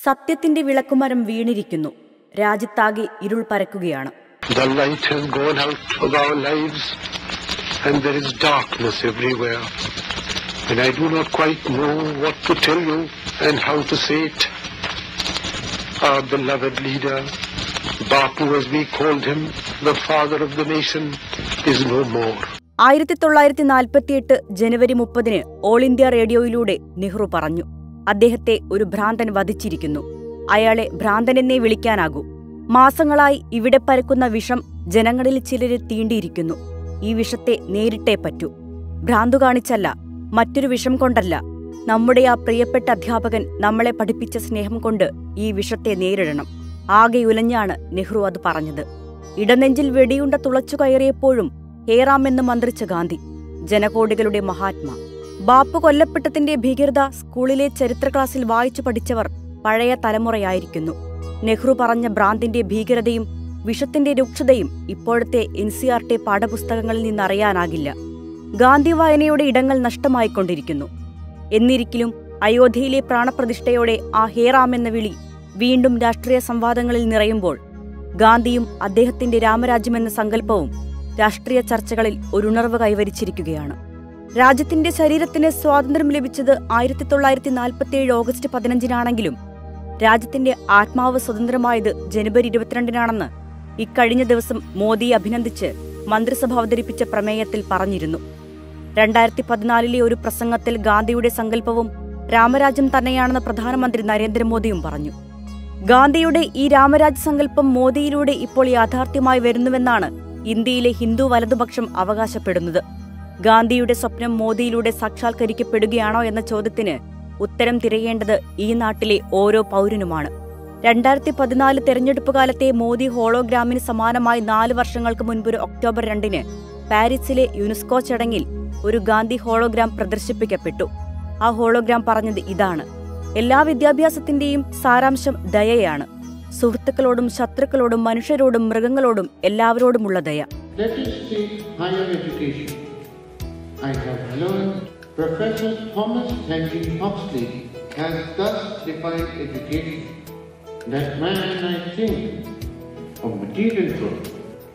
സത്യത്തിന്റെ വിളക്കുമരം വീണിരിക്കുന്നു രാജ്യത്താകെ ഇരുൾ പരക്കുകയാണ് The light has gone out of our lives and there is darkness everywhere. And I do not quite know what to tell you and how to say it. Our beloved leader, Bapu as we called him, the father of the nation, is no more. ആയിരത്തി തൊള്ളായിരത്തി നാൽപ്പത്തിയെട്ട് ജനുവരി മുപ്പതിന് all India റേഡിയോയിലൂടെ നെഹ്റു പറഞ്ഞു അദ്ദേഹത്തെ ഒരു ഭ്രാന്തൻ വധിച്ചിരിക്കുന്നു അയാളെ ഭ്രാന്തനെന്നേ വിളിക്കാനാകൂ മാസങ്ങളായി ഇവിടെ പരക്കുന്ന വിഷം ജനങ്ങളിൽ ചിലരെ തീണ്ടിയിരിക്കുന്നു ഈ വിഷത്തെ നേരിട്ടേ പറ്റൂ ഭ്രാന്തു കാണിച്ചല്ല മറ്റൊരു വിഷം കൊണ്ടല്ല നമ്മുടെ ആ പ്രിയപ്പെട്ട അധ്യാപകൻ നമ്മളെ പഠിപ്പിച്ച സ്നേഹം കൊണ്ട് ഈ വിഷത്തെ നേരിടണം ആകെ ഉലഞ്ഞാണ് നെഹ്റു അത് പറഞ്ഞത് ഇടനെഞ്ചിൽ വെടിയുണ്ട തുളച്ചു കയറിയപ്പോഴും ഹേറാമെന്ന് മന്ത്രിച്ച ഗാന്ധി ജനകോടികളുടെ മഹാത്മാ ബാപ്പു കൊല്ലപ്പെട്ടതിന്റെ ഭീകരത സ്കൂളിലെ ചരിത്ര ക്ലാസ്സിൽ വായിച്ചു പഠിച്ചവർ പഴയ തലമുറയായിരിക്കുന്നു നെഹ്റു പറഞ്ഞ ഭ്രാന്തിന്റെ ഭീകരതയും വിഷത്തിന്റെ രൂക്ഷതയും ഇപ്പോഴത്തെ എൻ സി ആർ ടി പാഠപുസ്തകങ്ങളിൽ നിന്നറിയാനാകില്ല ഗാന്ധി വായനയുടെ ഇടങ്ങൾ നഷ്ടമായിക്കൊണ്ടിരിക്കുന്നു എന്നിരിക്കലും അയോധ്യയിലെ പ്രാണപ്രതിഷ്ഠയോടെ ആ ഹേറാം എന്ന വിളി വീണ്ടും രാഷ്ട്രീയ സംവാദങ്ങളിൽ നിറയുമ്പോൾ ഗാന്ധിയും അദ്ദേഹത്തിന്റെ രാമരാജ്യമെന്ന സങ്കല്പവും രാഷ്ട്രീയ ചർച്ചകളിൽ ഒരു ഉണർവ് കൈവരിച്ചിരിക്കുകയാണ് രാജ്യത്തിന്റെ ശരീരത്തിന് സ്വാതന്ത്ര്യം ലഭിച്ചത് ആയിരത്തി തൊള്ളായിരത്തി നാൽപ്പത്തിയേഴ് ഓഗസ്റ്റ് പതിനഞ്ചിനാണെങ്കിലും രാജ്യത്തിന്റെ ആത്മാവ് സ്വതന്ത്രമായത് ജനുവരി ഇരുപത്തിരണ്ടിനാണെന്ന് ഇക്കഴിഞ്ഞ ദിവസം മോദിയെ അഭിനന്ദിച്ച് മന്ത്രിസഭ അവതരിപ്പിച്ച പ്രമേയത്തിൽ പറഞ്ഞിരുന്നു രണ്ടായിരത്തി പതിനാലിലെ ഒരു പ്രസംഗത്തിൽ ഗാന്ധിയുടെ സങ്കല്പവും രാമരാജ്യം തന്നെയാണെന്ന് പ്രധാനമന്ത്രി നരേന്ദ്രമോദിയും പറഞ്ഞു ഗാന്ധിയുടെ ഈ രാമരാജ്യ സങ്കല്പം മോദിയിലൂടെ ഇപ്പോൾ യാഥാർത്ഥ്യമായി വരുന്നുവെന്നാണ് ഇന്ത്യയിലെ ഹിന്ദു വലതുപക്ഷം അവകാശപ്പെടുന്നത് ഗാന്ധിയുടെ സ്വപ്നം മോദിയിലൂടെ സാക്ഷാത്കരിക്കപ്പെടുകയാണോ എന്ന ചോദ്യത്തിന് ഉത്തരം തിരയേണ്ടത് ഈ നാട്ടിലെ ഓരോ പൗരനുമാണ് രണ്ടായിരത്തി പതിനാല് തെരഞ്ഞെടുപ്പ് കാലത്തെ മോദി ഹോളോഗ്രാമിന് സമാനമായി നാല് വർഷങ്ങൾക്ക് മുൻപൊരു ഒക്ടോബർ രണ്ടിന് പാരീസിലെ യുനെസ്കോ ചടങ്ങിൽ ഒരു ഗാന്ധി ഹോളോഗ്രാം പ്രദർശിപ്പിക്കപ്പെട്ടു ആ ഹോളോഗ്രാം പറഞ്ഞത് ഇതാണ് എല്ലാ വിദ്യാഭ്യാസത്തിന്റെയും സാരാംശം ദയയാണ് സുഹൃത്തുക്കളോടും ശത്രുക്കളോടും മനുഷ്യരോടും മൃഗങ്ങളോടും എല്ലാവരോടുമുള്ള ദയ Let us take higher education. I have learned Professor Thomas Henry Huxley has thus defined education. That man, I think, of material growth.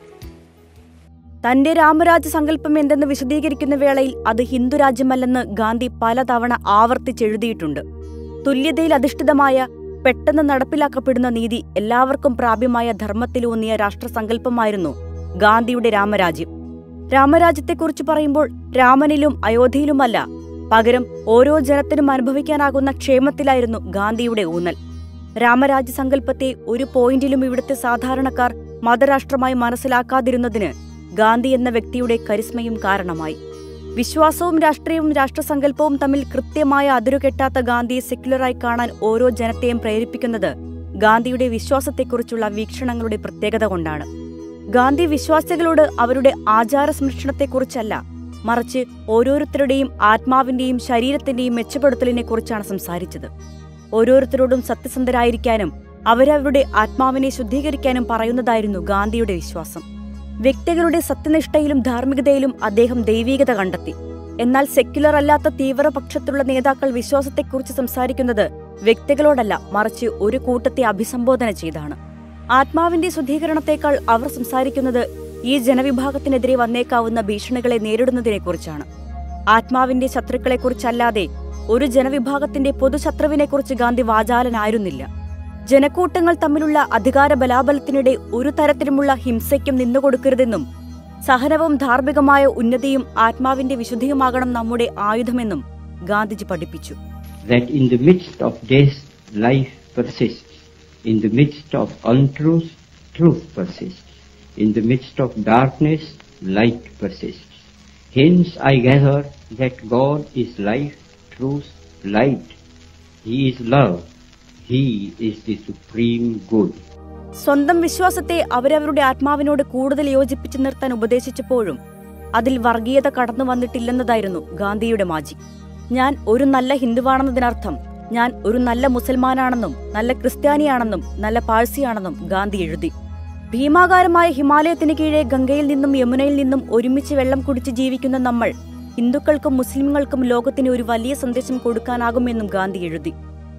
തന്റെ രാമരാജ്യ സങ്കല്പം എന്തെന്ന് വിശദീകരിക്കുന്ന വേളയിൽ അത് ഹിന്ദുരാജ്യമല്ലെന്ന് ഗാന്ധി പലതവണ ആവർത്തിച്ചെഴുതിയിട്ടുണ്ട് തുല്യതയിൽ അധിഷ്ഠിതമായ പെട്ടെന്ന് നടപ്പിലാക്കപ്പെടുന്ന നീതി എല്ലാവർക്കും പ്രാപ്യമായ ധർമ്മത്തിലൂന്നിയ രാഷ്ട്രസങ്കല്പമായിരുന്നു ഗാന്ധിയുടെ രാമരാജ്യം രാമരാജ്യത്തെക്കുറിച്ച് പറയുമ്പോൾ രാമനിലും അയോധ്യയിലുമല്ല പകരം ഓരോ ജനത്തിനും അനുഭവിക്കാനാകുന്ന ക്ഷേമത്തിലായിരുന്നു ഗാന്ധിയുടെ ഊന്നൽ രാമരാജ്യ സങ്കല്പത്തെ ഒരു പോയിന്റിലും ഇവിടുത്തെ സാധാരണക്കാർ മതരാഷ്ട്രമായി മനസ്സിലാക്കാതിരുന്നതിന് ഗാന്ധി എന്ന വ്യക്തിയുടെ കരിസ്മയും കാരണമായി വിശ്വാസവും രാഷ്ട്രീയവും രാഷ്ട്രസങ്കല്പവും തമ്മിൽ കൃത്യമായ അതിരുകെട്ടാത്ത ഗാന്ധിയെ സെക്യുലറായി കാണാൻ ഓരോ ജനത്തെയും പ്രേരിപ്പിക്കുന്നത് ഗാന്ധിയുടെ വിശ്വാസത്തെക്കുറിച്ചുള്ള വീക്ഷണങ്ങളുടെ പ്രത്യേകത കൊണ്ടാണ് ഗാന്ധി വിശ്വാസികളോട് അവരുടെ ആചാര സംരക്ഷണത്തെക്കുറിച്ചല്ല മറിച്ച് ഓരോരുത്തരുടെയും ആത്മാവിന്റെയും ശരീരത്തിന്റെയും മെച്ചപ്പെടുത്തലിനെക്കുറിച്ചാണ് സംസാരിച്ചത് ഓരോരുത്തരോടും സത്യസന്ധരായിരിക്കാനും അവരവരുടെ ആത്മാവിനെ ശുദ്ധീകരിക്കാനും പറയുന്നതായിരുന്നു ഗാന്ധിയുടെ വിശ്വാസം വ്യക്തികളുടെ സത്യനിഷ്ഠയിലും ധാർമ്മികതയിലും അദ്ദേഹം ദൈവീകത കണ്ടെത്തി എന്നാൽ സെക്യുലർ അല്ലാത്ത തീവ്രപക്ഷത്തുള്ള നേതാക്കൾ വിശ്വാസത്തെക്കുറിച്ച് സംസാരിക്കുന്നത് വ്യക്തികളോടല്ല മറിച്ച് ഒരു കൂട്ടത്തെ അഭിസംബോധന ചെയ്താണ് ആത്മാവിന്റെ ശുദ്ധീകരണത്തെക്കാൾ അവർ സംസാരിക്കുന്നത് ഈ ജനവിഭാഗത്തിനെതിരെ വന്നേക്കാവുന്ന ഭീഷണികളെ നേരിടുന്നതിനെക്കുറിച്ചാണ് ആത്മാവിന്റെ ശത്രുക്കളെക്കുറിച്ചല്ലാതെ ഒരു ജനവിഭാഗത്തിന്റെ പൊതുശത്രുവിനെക്കുറിച്ച് ഗാന്ധി വാചാലനായിരുന്നില്ല ജനക്കൂട്ടങ്ങൾ തമ്മിലുള്ള അധികാര ബലാബലത്തിനിടെ ഒരു തരത്തിലുമുള്ള ഹിംസയ്ക്കും നിന്നുകൊടുക്കരുതെന്നും സഹനവും ധാർമ്മികമായ ഉന്നതിയും ആത്മാവിന്റെ വിശുദ്ധിയുമാകണം നമ്മുടെ ആയുധമെന്നും ഗാന്ധിജി പഠിപ്പിച്ചു that in the midst of death, life persists. In the midst of untruth, truth persists. In the midst of darkness, light persists. Hence I gather that God is life, truth, light. He is love. He is the supreme good. സ്വന്തം വിശ്വാസത്തെ അവരവരുടെ ആത്മാവിനോട് കൂടുതൽ യോജിപ്പിച്ചു നിർത്താൻ ഉപദേശിച്ചപ്പോഴും അതിൽ വർഗീയത കടന്നു വന്നിട്ടില്ലെന്നതായിരുന്നു ഗാന്ധിയുടെ മാജി ഞാൻ ഒരു നല്ല ഹിന്ദുവാണെന്നതിനർത്ഥം ഞാൻ ഒരു നല്ല മുസൽമാനാണെന്നും നല്ല ക്രിസ്ത്യാനിയാണെന്നും നല്ല പാഴ്സിയാണെന്നും ഗാന്ധി എഴുതി ഭീമാകാരമായ ഹിമാലയത്തിന് കീഴെ ഗംഗയിൽ നിന്നും യമുനയിൽ നിന്നും ഒരുമിച്ച് വെള്ളം കുടിച്ച് ജീവിക്കുന്ന നമ്മൾ ഹിന്ദുക്കൾക്കും മുസ്ലിമുകൾക്കും ലോകത്തിന് ഒരു വലിയ സന്ദേശം കൊടുക്കാനാകുമെന്നും ഗാന്ധി എഴുതി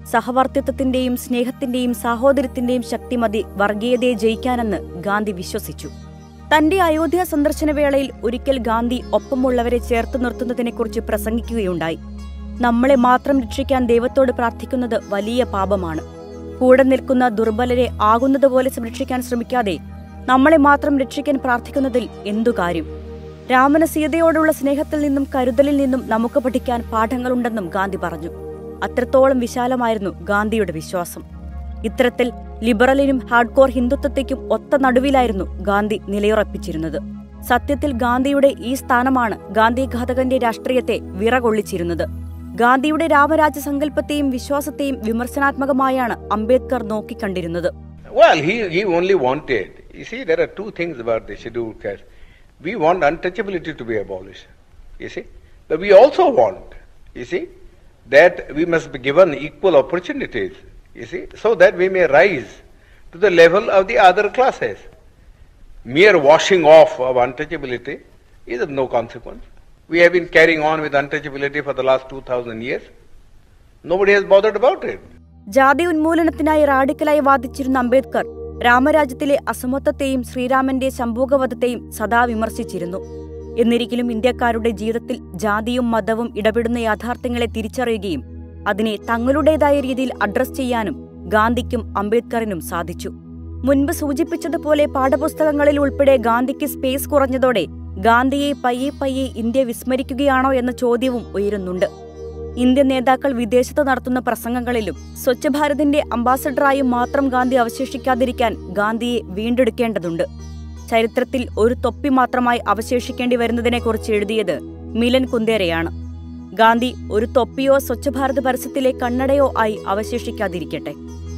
സഹവർത്തിത്വത്തിന്റെയും സ്നേഹത്തിന്റെയും സാഹോദര്യത്തിന്റെയും ശക്തി മതി വർഗീയതയെ ജയിക്കാനെന്ന് ഗാന്ധി വിശ്വസിച്ചു തന്റെ അയോധ്യ സന്ദർശന വേളയിൽ ഒരിക്കൽ ഗാന്ധി ഒപ്പമുള്ളവരെ ചേർത്ത് നിർത്തുന്നതിനെക്കുറിച്ച് പ്രസംഗിക്കുകയുണ്ടായി നമ്മളെ മാത്രം രക്ഷിക്കാൻ ദൈവത്തോട് പ്രാർത്ഥിക്കുന്നത് വലിയ പാപമാണ് കൂടെ നിൽക്കുന്ന ദുർബലരെ ആകുന്നതുപോലെ സംരക്ഷിക്കാൻ ശ്രമിക്കാതെ നമ്മളെ മാത്രം രക്ഷിക്കാൻ പ്രാർത്ഥിക്കുന്നതിൽ എന്തു കാര്യം രാമന് സീതയോടുള്ള സ്നേഹത്തിൽ നിന്നും കരുതലിൽ നിന്നും നമുക്ക് പഠിക്കാൻ പാഠങ്ങളുണ്ടെന്നും ഗാന്ധി പറഞ്ഞു അത്രത്തോളം വിശാലമായിരുന്നു ഗാന്ധിയുടെ വിശ്വാസം ഇത്തരത്തിൽ ലിബറലിനും ഹാർഡ്കോർ ഹിന്ദുത്വത്തേക്കും ഒത്ത നടുവിലായിരുന്നു ഗാന്ധി നിലയുറപ്പിച്ചിരുന്നത് സത്യത്തിൽ ഗാന്ധിയുടെ ഈ സ്ഥാനമാണ് ഗാന്ധി ഘാതകന്റെ രാഷ്ട്രീയത്തെ വിറകൊള്ളിച്ചിരുന്നത് ഗാന്ധിയുടെ Ram Rajya സങ്കല്പത്തെയും വിശ്വാസത്തെയും വിമർശനാത്മകമായാണ് Ambedkar നോക്കിക്കണ്ടിരുന്നത് Well, he, he only wanted. You see, there are two things about the scheduled caste. We want untouchability to be abolished. You see? But we also want, you see, that we must be given equal opportunities, you see, so that we may rise to the level of the other classes. Mere washing off of untouchability is of no consequence. We have been carrying on with untouchability for the last 2000 years. Nobody has bothered about it. ജാതി ഉന്മൂലനത്തിനായി റാഡിക്കലായി വാദിച്ചിരുന്ന അംബേദ്കർ രാമരാജ്യത്തിലെ അസമത്വത്തെയും ശ്രീരാമന്റെ ശംഭൂകവധത്തെയും സദാ വിമർശിച്ചിരുന്നു എന്നിരിക്കലും ഇന്ത്യക്കാരുടെ ജീവിതത്തിൽ ജാതിയും മതവും ഇടപെടുന്ന യാഥാർത്ഥ്യങ്ങളെ തിരിച്ചറിയുകയും അതിനെ തങ്ങളുടേതായ രീതിയിൽ അഡ്രസ് ചെയ്യാനും ഗാന്ധിക്കും അംബേദ്കറിനും സാധിച്ചു മുൻപ് സൂചിപ്പിച്ചതുപോലെ പാഠപുസ്തകങ്ങളിൽ ഉൾപ്പെടെ ഗാന്ധിക്ക് സ്പേസ് കുറഞ്ഞതോടെ ഗാന്ധിയെ പയ്യെ പയ്യെ ഇന്ത്യ വിസ്മരിക്കുകയാണോ എന്ന ചോദ്യവും ഉയരുന്നുണ്ട് ഇന്ത്യൻ നേതാക്കൾ വിദേശത്ത് നടത്തുന്ന പ്രസംഗങ്ങളിലും സ്വച്ഛ ഭാരതിന്റെ അംബാസഡറായും മാത്രം ഗാന്ധി അവശേഷിക്കാതിരിക്കാൻ ഗാന്ധിയെ വീണ്ടെടുക്കേണ്ടതുണ്ട് ചരിത്രത്തിൽ ഒരു തൊപ്പി മാത്രമായി അവശേഷിക്കേണ്ടി വരുന്നതിനെക്കുറിച്ച് എഴുതിയത് മിലൻ കുന്ദേരയാണ് ഗാന്ധി ഒരു തൊപ്പിയോ സ്വച്ഛ ഭാരത് പരസ്യത്തിലെ കണ്ണടയോ ആയി അവശേഷിക്കാതിരിക്കട്ടെ